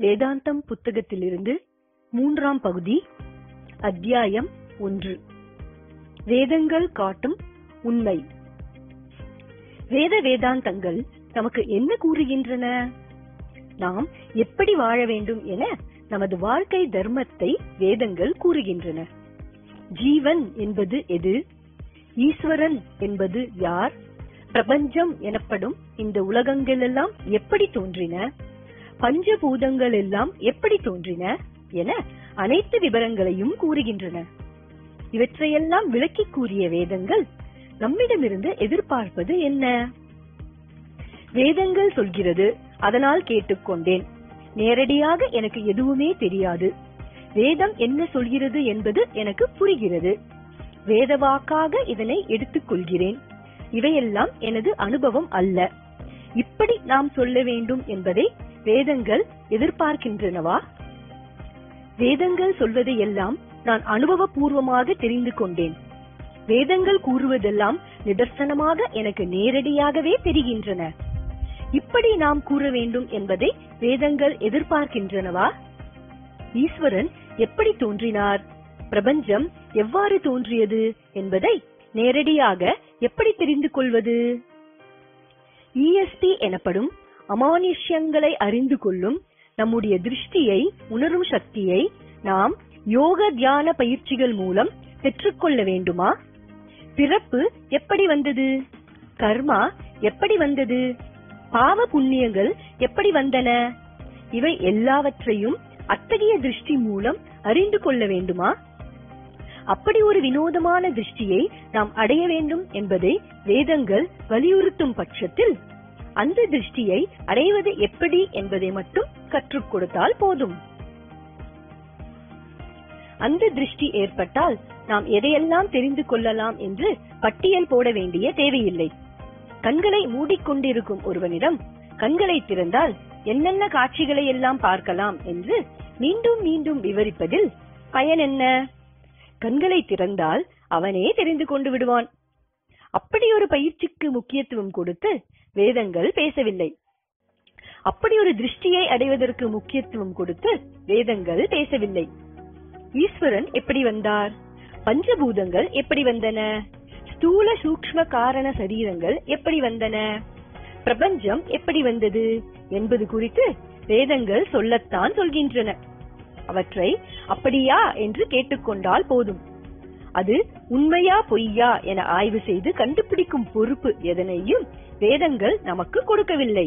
வேதாந்தம் புத்தகத்திலிருந்து மூன்றாம் பகுதி அத்தியாயம் ஒன்று வேதங்கள் காட்டும் உண்மை வேத வேதாந்தங்கள் நமக்கு என்ன கூறுகின்றன நாம் எப்படி வாழ வேண்டும் என நமது வாழ்க்கை தர்மத்தை வேதங்கள் கூறுகின்றன ஜீவன் என்பது எது ஈஸ்வரன் என்பது யார் பிரபஞ்சம் எனப்படும் இந்த உலகங்கள் எல்லாம் எப்படி தோன்றின பஞ்சபூதங்கள் எல்லாம் எப்படி தோன்றின என அனைத்து விவரங்களையும் கூறுகின்றன இவற்றையெல்லாம் விளக்கி கூறிய வேதங்கள் நம்மிடமிருந்து எதிர்பார்ப்பது என்ன வேதங்கள் சொல்கிறது அதனால் கேட்டுக்கொண்டேன் நேரடியாக எனக்கு எதுவுமே தெரியாது வேதம் என்ன சொல்கிறது என்பது எனக்கு புரிகிறது வேதவாக்காக இதனை எடுத்துக் கொள்கிறேன் இவையெல்லாம் எனது அனுபவம் அல்ல இப்படி நாம் சொல்ல வேண்டும் என்பதை வேதங்கள் எதிர்பார்க்கின்றனவா வேதங்கள் சொல்வதை எல்லாம் நான் அனுபவபூர்வமாக தெரிந்து கொண்டேன் வேதங்கள் கூறுவதெல்லாம் நிதர்சனமாக எனக்கு நேரடியாகவே தெரிகின்றன இப்படி நாம் கூற வேண்டும் என்பதை வேதங்கள் எதிர்பார்க்கின்றனவா ஈஸ்வரன் எப்படி தோன்றினார் பிரபஞ்சம் எவ்வாறு தோன்றியது என்பதை நேரடியாக எப்படி தெரிந்து கொள்வது இஎஸ்டி எனப்படும் அமானுஷ்யங்களை அறிந்து கொள்ளும் நம்முடைய திருஷ்டியை உணரும் சக்தியை நாம் யோக தியான பயிற்சிகள் மூலம் பெற்றுக்கொள்ள வேண்டுமா பிறப்பு எப்படி வந்தது கர்மா எப்படி வந்தது பாவ புண்ணியங்கள் எப்படி வந்தன இவை எல்லாவற்றையும் அத்தகைய திருஷ்டி மூலம் அறிந்து கொள்ள வேண்டுமா அப்படி ஒரு வினோதமான திருஷ்டியை நாம் அடைய வேண்டும் என்பதை வேதங்கள் வலியுறுத்தும் பட்சத்தில் அந்த திருஷ்டியை அடைவது எப்படி என்பதை மட்டும் கற்றுக் கொடுத்தால் போதும் அந்த திருஷ்டி ஏற்பட்டால் நாம் எதையெல்லாம் தெரிந்து கொள்ளலாம் என்று பட்டியல் போட வேண்டிய தேவையில்லை கண்களை மூடிக்கொண்டிருக்கும் ஒருவனிடம் கண்களை திறந்தால் என்னென்ன காட்சிகளை எல்லாம் பார்க்கலாம் என்று மீண்டும் மீண்டும் விவரிப்பதில் பயன் என்ன கண்களை திறந்தால் அவனே தெரிந்து கொண்டு விடுவான் அப்படி ஒரு பயிற்சிக்கு முக்கியத்துவம் கொடுத்து வேதங்கள் பேசவில்லை அப்படி ஒரு திருஷ்டியை அடைவதற்கு முக்கியத்துவம் கொடுத்து வேதங்கள் பேசவில்லை ஈஸ்வரன் எப்படி வந்தார் பஞ்சபூதங்கள் எப்படி வந்தன ஸ்தூல சூக்ஷ்ம காரண சரீரங்கள் எப்படி வந்தன பிரபஞ்சம் எப்படி வந்தது என்பது குறித்து வேதங்கள் சொல்லத்தான் சொல்கின்றன அவற்றை அப்படியா என்று கேட்டுக்கொண்டால் போதும் அது உண்மையா பொய்யா என ஆய்வு செய்து கண்டுபிடிக்கும் பொறுப்பு எதனையும் வேதங்கள் நமக்கு கொடுக்கவில்லை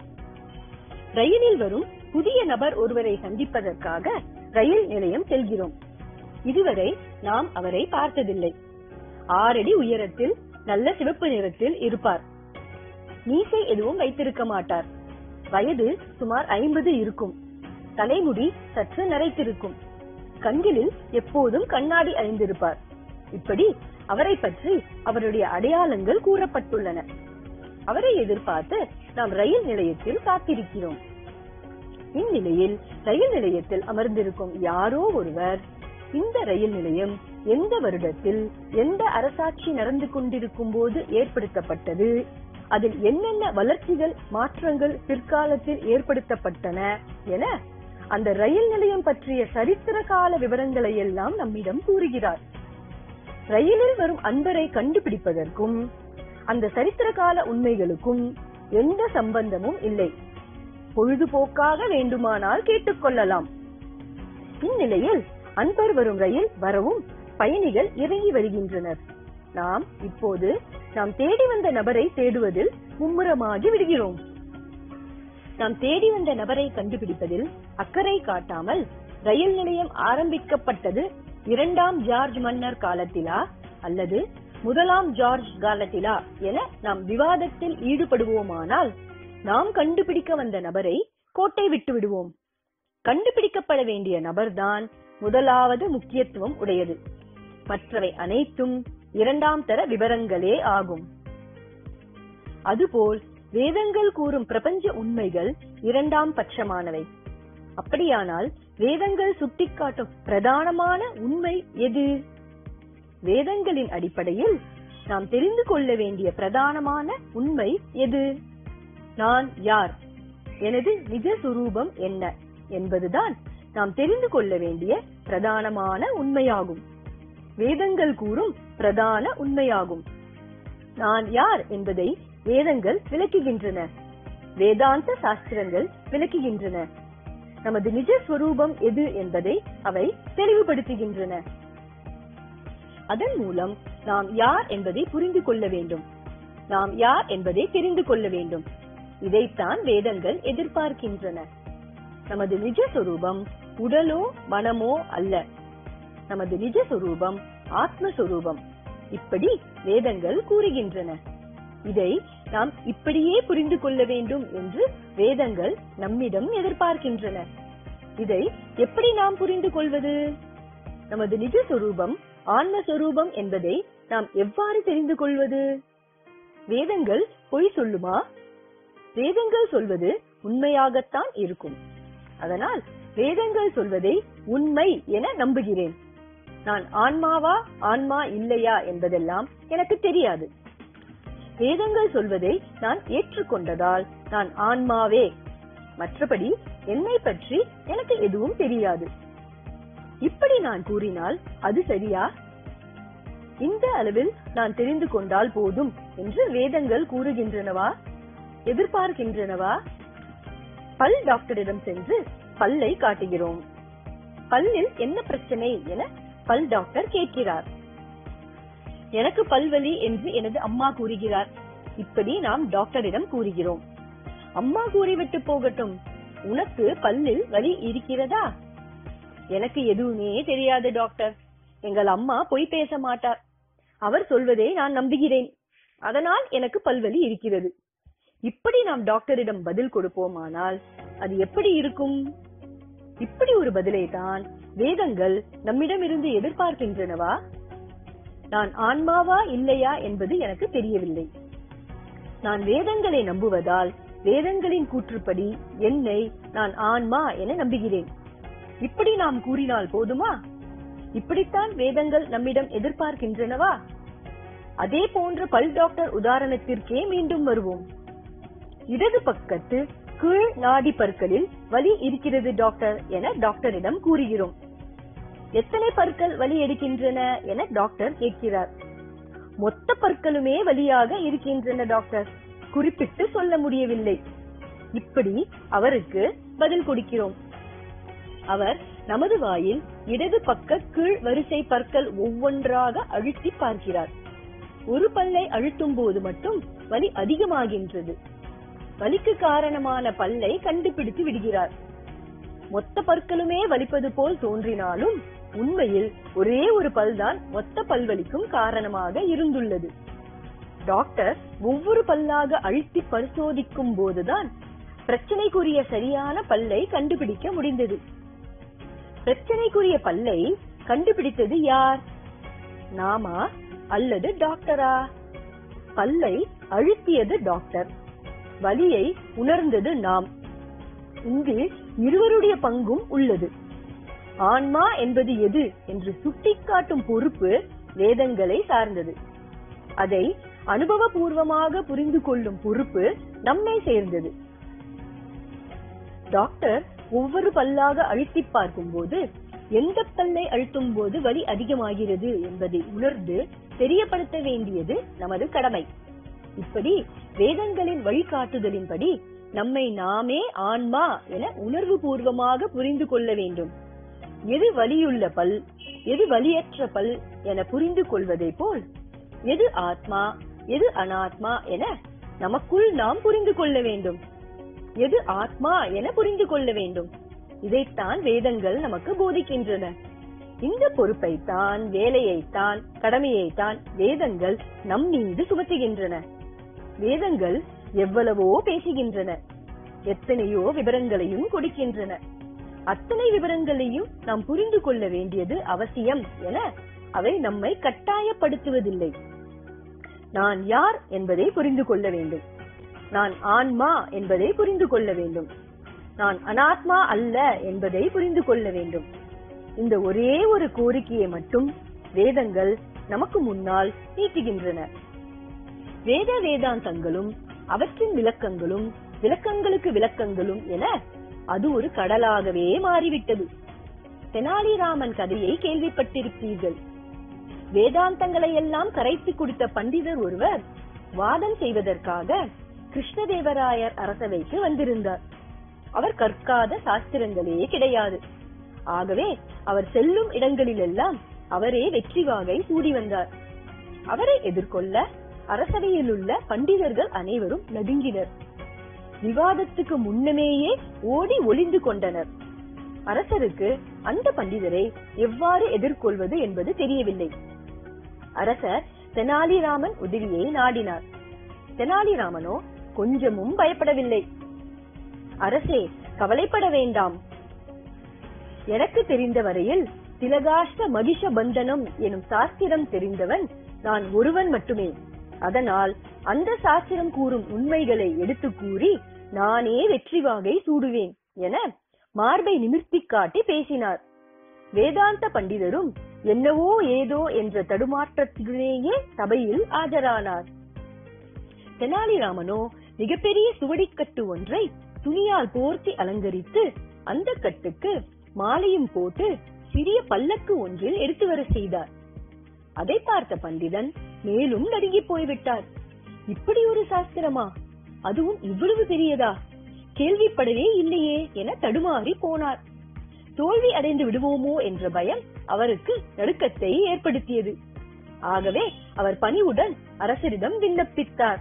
ரயிலில் வரும் புதிய நபர் ஒருவரை சந்திப்பதற்காக ரயில் நிலையம் செல்கிறோம் இதுவரை நாம் அவரை பார்த்ததில்லை ஆறடி உயரத்தில் நல்ல சிவப்பு நிறத்தில் இருப்பார் மீசை எதுவும் வைத்திருக்க மாட்டார் வயது சுமார் ஐம்பது இருக்கும் தலைமுடி சற்று நரைத்திருக்கும் கண்களில் எப்போதும் கண்ணாடி அணிந்திருப்பார் இப்படி அவரை பற்றி அவருடைய அடையாளங்கள் கூறப்பட்டுள்ளன அவரை எதிர்பார்த்து நாம் ரயில் நிலையத்தில் காத்திருக்கிறோம் இந்நிலையில் ரயில் நிலையத்தில் அமர்ந்திருக்கும் யாரோ ஒருவர் இந்த ரயில் நிலையம் எந்த வருடத்தில் எந்த அரசாட்சி நடந்து கொண்டிருக்கும் போது ஏற்படுத்தப்பட்டது அதில் என்னென்ன வளர்ச்சிகள் மாற்றங்கள் பிற்காலத்தில் ஏற்படுத்தப்பட்டன என அந்த ரயில் நிலையம் பற்றிய சரித்திர கால விவரங்களை எல்லாம் நம்மிடம் கூறுகிறார் ரயிலில் வரும் அன்பரை கண்டுபிடிப்பதற்கும் அந்த சரித்திர கால உண்மைகளுக்கும் எந்த சம்பந்தமும் இல்லை பொழுதுபோக்காக வேண்டுமானால் கேட்டுக்கொள்ளலாம் இந்நிலையில் அன்பர் வரும் ரயில் வரவும் பயணிகள் இறங்கி வருகின்றனர் நாம் இப்போது நாம் தேடி வந்த நபரை தேடுவதில் மும்முரமாகி விடுகிறோம் நாம் தேடி வந்த நபரை கண்டுபிடிப்பதில் அக்கறை காட்டாமல் ரயில் நிலையம் ஆரம்பிக்கப்பட்டது இரண்டாம் ஜார்ஜ் மன்னர் காலத்திலா அல்லது முதலாம் ஜார்ஜ் காலத்திலா என நாம் விவாதத்தில் ஈடுபடுவோமானால் நாம் கண்டுபிடிக்க வந்த நபரை கோட்டை விட்டு விடுவோம் கண்டுபிடிக்கப்பட வேண்டிய நபர்தான் முதலாவது முக்கியத்துவம் உடையது மற்றவை அனைத்தும் இரண்டாம் தர விவரங்களே ஆகும் அதுபோல் வேதங்கள் கூறும் பிரபஞ்ச உண்மைகள் இரண்டாம் பட்சமானவை அப்படியானால் வேதங்கள் சுட்டிக்காட்டும் பிரதானமான உண்மை எது வேதங்களின் அடிப்படையில் நாம் தெரிந்து கொள்ள வேண்டிய பிரதானமான உண்மை எது நான் யார் எனது நிஜ சுரூபம் என்ன என்பதுதான் நாம் தெரிந்து கொள்ள வேண்டிய பிரதானமான உண்மையாகும் வேதங்கள் கூறும் பிரதான உண்மையாகும் நான் யார் என்பதை வேதங்கள் விளக்குகின்றன வேதாந்த சாஸ்திரங்கள் விளக்குகின்றன நமது நிஜ ஸ்வரூபம் எது என்பதை அவை தெளிவுபடுத்துகின்றன அதன் மூலம் நாம் யார் என்பதை புரிந்து கொள்ள வேண்டும் நாம் யார் என்பதை தெரிந்து கொள்ள வேண்டும் இதைத்தான் வேதங்கள் எதிர்பார்க்கின்றன நமது நிஜ சொரூபம் உடலோ மனமோ அல்ல நமது நிஜ சொரூபம் ஆத்மஸ்வரூபம் இப்படி வேதங்கள் கூறுகின்றன இதை நாம் இப்படியே புரிந்து கொள்ள வேண்டும் என்று வேதங்கள் நம்மிடம் எதிர்பார்க்கின்றன இதை எப்படி நாம் புரிந்து கொள்வது நமது நிஜ சொரூபம் ஆன்மஸ்வரூபம் என்பதை நாம் எவ்வாறு தெரிந்து கொள்வது வேதங்கள் பொய் சொல்லுமா வேதங்கள் சொல்வது உண்மையாகத்தான் இருக்கும் அதனால் வேதங்கள் சொல்வதை உண்மை என நம்புகிறேன் நான் ஆன்மாவா ஆன்மா இல்லையா என்பதெல்லாம் எனக்கு தெரியாது வேதங்கள் சொல்வதை நான் ஏற்றுக்கொண்டதால் நான் ஆன்மாவே மற்றபடி என்னை பற்றி எனக்கு எதுவும் தெரியாது இப்படி நான் கூறினால் அது சரியா இந்த அளவில் நான் தெரிந்து கொண்டால் போதும் என்று வேதங்கள் கூறுகின்றனவா எதிர்பார்க்கின்றனவா பல் டாக்டரிடம் சென்று பல்லை காட்டுகிறோம் பல்லில் என்ன பிரச்சனை என பல் டாக்டர் கேட்கிறார் எனக்கு பல்வலி என்று எனது அம்மா கூறுகிறார் இப்படி நாம் டாக்டரிடம் கூறுகிறோம் அம்மா கூறிவிட்டு போகட்டும் உனக்கு பல்லில் வலி இருக்கிறதா எனக்கு எதுவுமே தெரியாது டாக்டர் எங்கள் அம்மா பொய் பேச மாட்டார் அவர் சொல்வதை நான் நம்புகிறேன் அதனால் எனக்கு பல்வலி இருக்கிறது இப்படி நாம் டாக்டரிடம் பதில் கொடுப்போமானால் அது எப்படி இருக்கும் இப்படி ஒரு பதிலை தான் வேதங்கள் நம்மிடமிருந்து எதிர்பார்க்கின்றனவா நான் ஆன்மாவா இல்லையா என்பது எனக்கு தெரியவில்லை நான் வேதங்களை நம்புவதால் வேதங்களின் கூற்றுப்படி என்னை நான் ஆன்மா என நம்புகிறேன் இப்படி நாம் கூறினால் போதுமா இப்படித்தான் வேதங்கள் நம்மிடம் எதிர்பார்க்கின்றனவா அதே போன்ற பல் டாக்டர் உதாரணத்திற்கே மீண்டும் வருவோம் இடது பக்கத்து கீழ் நாடி பற்களில் வலி இருக்கிறது டாக்டர் என டாக்டரிடம் கூறுகிறோம் எத்தனை பற்கள் வலி எடுக்கின்றன என டாக்டர் கேட்கிறார் மொத்த பற்களுமே வலியாக இருக்கின்றன டாக்டர் குறிப்பிட்டு சொல்ல முடியவில்லை இப்படி அவருக்கு பதில் கொடுக்கிறோம் அவர் நமது வாயில் இடது பக்க கீழ் வரிசை பற்கள் ஒவ்வொன்றாக அழுத்தி பார்க்கிறார் ஒரு பல்லை அழுத்தும் போது மட்டும் வலி அதிகமாகின்றது வலிக்கு காரணமான பல்லை கண்டுபிடித்து விடுகிறார் மொத்த பற்களுமே வலிப்பது போல் தோன்றினாலும் உண்மையில் ஒரே ஒரு பல்தான் மொத்த பல்வலிக்கும் காரணமாக இருந்துள்ளது டாக்டர் ஒவ்வொரு பல்லாக அழுத்தி பரிசோதிக்கும் போதுதான் பிரச்சனைக்குரிய சரியான பல்லை கண்டுபிடிக்க முடிந்தது பிரச்சனைக்குரிய பல்லை கண்டுபிடித்தது யார் நாமா அல்லது டாக்டரா பல்லை அழுத்தியது டாக்டர் வலியை உணர்ந்தது நாம் இங்கு இருவருடைய பங்கும் உள்ளது ஆன்மா என்பது எது என்று சுட்டிக்காட்டும் பொறுப்பு வேதங்களை சார்ந்தது அதை அனுபவபூர்வமாக புரிந்து கொள்ளும் பொறுப்பு நம்மை சேர்ந்தது டாக்டர் ஒவ்வொரு பல்லாக அழுத்தி பார்க்கும் போது எந்த பல்லை அழுத்தும் போது வலி அதிகமாகிறது என்பதை உணர்ந்து தெரியப்படுத்த வேண்டியது நமது கடமை இப்படி வேதங்களின் வழிகாட்டுதலின்படி நம்மை நாமே ஆன்மா என உணர்வு பூர்வமாக புரிந்து கொள்ள வேண்டும் எது வலியுள்ள பல் எது வலியற்ற பல் என புரிந்து கொள்வதை போல் எது ஆத்மா எது அனாத்மா என நமக்குள் நாம் புரிந்து கொள்ள வேண்டும் எது ஆத்மா என புரிந்து கொள்ள வேண்டும் இதைத்தான் வேதங்கள் நமக்கு போதிக்கின்றன இந்த பொறுப்பைத்தான் வேலையைத்தான் கடமையைத்தான் வேதங்கள் நம் மீது சுமத்துகின்றன வேதங்கள் எவ்வளவோ பேசுகின்றன எத்தனையோ விவரங்களையும் கொடுக்கின்றன அத்தனை விவரங்களையும் நாம் புரிந்து கொள்ள வேண்டியது அவசியம் என அவை நம்மை கட்டாயப்படுத்துவதில்லை நான் யார் என்பதை புரிந்து கொள்ள வேண்டும் நான் ஆன்மா என்பதை புரிந்து கொள்ள வேண்டும் நான் அனாத்மா அல்ல என்பதை புரிந்து கொள்ள வேண்டும் இந்த ஒரே ஒரு கோரிக்கையை மட்டும் வேதங்கள் நமக்கு முன்னால் நீட்டுகின்றன வேத வேதாந்தங்களும் அவற்றின் விளக்கங்களும் விளக்கங்களுக்கு விளக்கங்களும் என அது ஒரு கடலாகவே மாறிவிட்டது தெனாலிராமன் கதையை கேள்விப்பட்டிருப்பீர்கள் வேதாந்தங்களை எல்லாம் கரைத்து குடித்த பண்டிதர் ஒருவர் வாதம் செய்வதற்காக கிருஷ்ணதேவராயர் அரசவைக்கு வந்திருந்தார் அவர் கற்காத சாஸ்திரங்களே கிடையாது ஆகவே அவர் செல்லும் இடங்களிலெல்லாம் அவரே வெற்றி வாகை சூடி வந்தார் அவரை எதிர்கொள்ள அரசவையில் உள்ள பண்டிதர்கள் அனைவரும் நடுங்கினர் விவாதத்துக்கு முன்னமேயே ஓடி ஒளிந்து கொண்டனர் அரசருக்கு அந்த பண்டிதரை எவ்வாறு எதிர்கொள்வது என்பது தெரியவில்லை அரசர் தெனாலிராமன் உதவியை நாடினார் தெனாலிராமனோ கொஞ்சமும் பயப்படவில்லை அரசே கவலைப்பட வேண்டாம் எனக்கு தெரிந்த வரையில் திலகாஷ்ட மகிஷ பந்தனம் எனும் சாஸ்திரம் தெரிந்தவன் நான் ஒருவன் மட்டுமே அதனால் அந்த சாஸ்திரம் கூறும் உண்மைகளை எடுத்து கூறி நானே வெற்றி வாகை சூடுவேன் என மார்பை நிமிர்த்தி காட்டி பேசினார் வேதாந்த பண்டிதரும் என்னவோ ஏதோ என்ற தடுமாற்றத்துடனேயே சபையில் ஆஜரானார் தெனாலிராமனோ மிகப்பெரிய சுவடிக்கட்டு ஒன்றை துணியால் போர்த்தி அலங்கரித்து அந்த கட்டுக்கு மாலையும் போட்டு சிறிய பல்லக்கு ஒன்றில் எடுத்து வர செய்தார் அதை பார்த்த பண்டிதன் மேலும் நடுங்கி போய்விட்டார் இப்படி ஒரு சாஸ்திரமா அதுவும் இவ்வளவு பெரியதா கேள்விப்படவே இல்லையே என தடுமாறி போனார் தோல்வி அடைந்து விடுவோமோ என்ற பயம் அவருக்கு நடுக்கத்தை ஏற்படுத்தியது ஆகவே அவர் பணிவுடன் அரசரிடம் விண்ணப்பித்தார்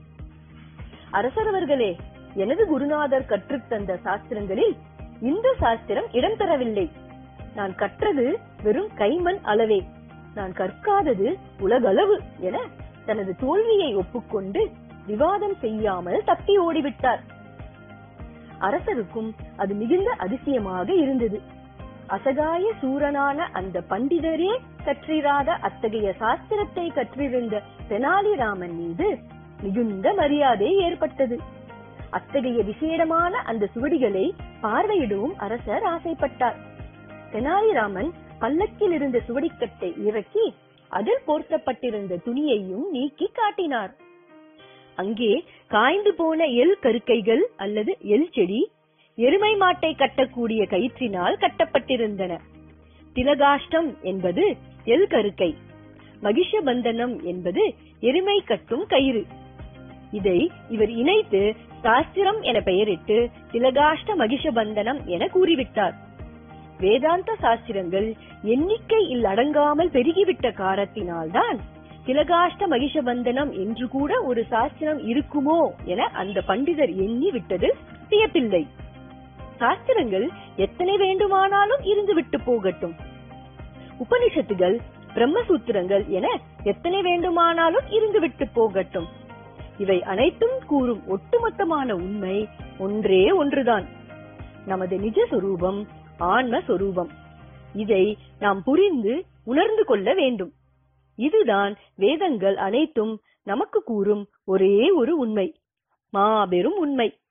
அரசர் அவர்களே எனது குருநாதர் கற்றுத்தந்த சாஸ்திரங்களில் இந்த சாஸ்திரம் இடம்பெறவில்லை நான் கற்றது வெறும் கைமண் அளவே நான் கற்காதது உலகளவு என தனது தோல்வியை ஒப்புக்கொண்டு விவாதம் செய்யாமல் தப்பி ஓடிவிட்டார் அரசருக்கும் அது மிகுந்த அதிசயமாக இருந்தது அசகாய சூரனான அந்த பண்டிதரே கற்றிராத அத்தகைய சாஸ்திரத்தை கற்றிருந்த தெனாலிராமன் மீது மிகுந்த மரியாதை ஏற்பட்டது அத்தகைய விசேடமான அந்த சுவடிகளை பார்வையிடவும் அரசர் ஆசைப்பட்டார் தெனாலிராமன் பல்லக்கில் இருந்த சுவடிக்கட்டை இறக்கி அதில் போர்த்தப்பட்டிருந்த துணியையும் நீக்கி காட்டினார் அங்கே காய்ந்து போன எல் கருக்கைகள் அல்லது எல் செடி எருமை மாட்டை கட்டக்கூடிய கயிற்றினால் கட்டப்பட்டிருந்தன திலகாஷ்டம் என்பது எல் கருக்கை மகிஷபந்தனம் என்பது எருமை கட்டும் கயிறு இதை இவர் இணைத்து சாஸ்திரம் என பெயரிட்டு திலகாஷ்ட மகிஷபந்தனம் என கூறிவிட்டார் வேதாந்த சாஸ்திரங்கள் எண்ணிக்கை அடங்காமல் பெருகிவிட்ட காரணத்தினால்தான் திலகாஷ்ட மகிஷபந்தனம் என்று கூட ஒரு சாஸ்திரம் இருக்குமோ என அந்த பண்டிதர் எண்ணி விட்டது வியப்பில்லை சாஸ்திரங்கள் எத்தனை வேண்டுமானாலும் இருந்து விட்டு போகட்டும் உபனிஷத்துகள் பிரம்மசூத்திரங்கள் என எத்தனை வேண்டுமானாலும் இருந்து விட்டு போகட்டும் இவை அனைத்தும் கூறும் ஒட்டுமொத்தமான உண்மை ஒன்றே ஒன்றுதான் நமது நிஜ சொரூபம் ஆன்ம சொரூபம் இதை நாம் புரிந்து உணர்ந்து கொள்ள வேண்டும் இதுதான் வேதங்கள் அனைத்தும் நமக்கு கூறும் ஒரே ஒரு உண்மை மாபெரும் உண்மை